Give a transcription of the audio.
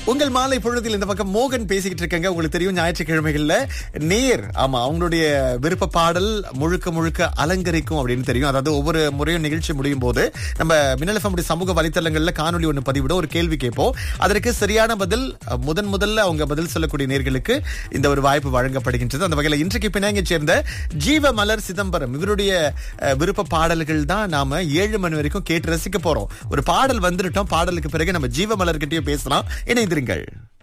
உங்கள் மாலை பொழுதில் இந்த பக்கம் மோகன் பேசிக்கிட்டு இருக்காங்க உங்களுக்கு தெரியும் ஞாயிற்றுக்கிழமைகள்ல நேர் ஆமா அவங்களுடைய விருப்ப பாடல் முழுக்க முழுக்க அலங்கரிக்கும் அப்படின்னு தெரியும் அதாவது ஒவ்வொரு முறையும் நிகழ்ச்சி முடியும் போது நம்ம மின்னலஃபம் சமூக வலைத்தளங்கள்ல காணொலி ஒன்று பதிவிட ஒரு கேள்வி கேட்போம் அதற்கு சரியான பதில் அஹ், முதன் முதல்ல அவங்க பதில் சொல்லக்கூடிய நேர்களுக்கு இந்த ஒரு வாய்ப்பு வழங்கப்படுகின்றது அந்த வகையில் இன்றைக்கு பினாங்கை சேர்ந்த ஜீவ மலர் சிதம்பரம் இவருடைய அஹ், விருப்ப பாடல்கள் தான் நாம ஏழு மணி வரைக்கும் கேட்டு ரசிக்க போறோம் ஒரு பாடல் வந்துட்டோம் பாடலுக்கு பிறகு நம்ம ஜீவ மலர்கிட்டயும் பேசலாம் இணைந்திருங்கள்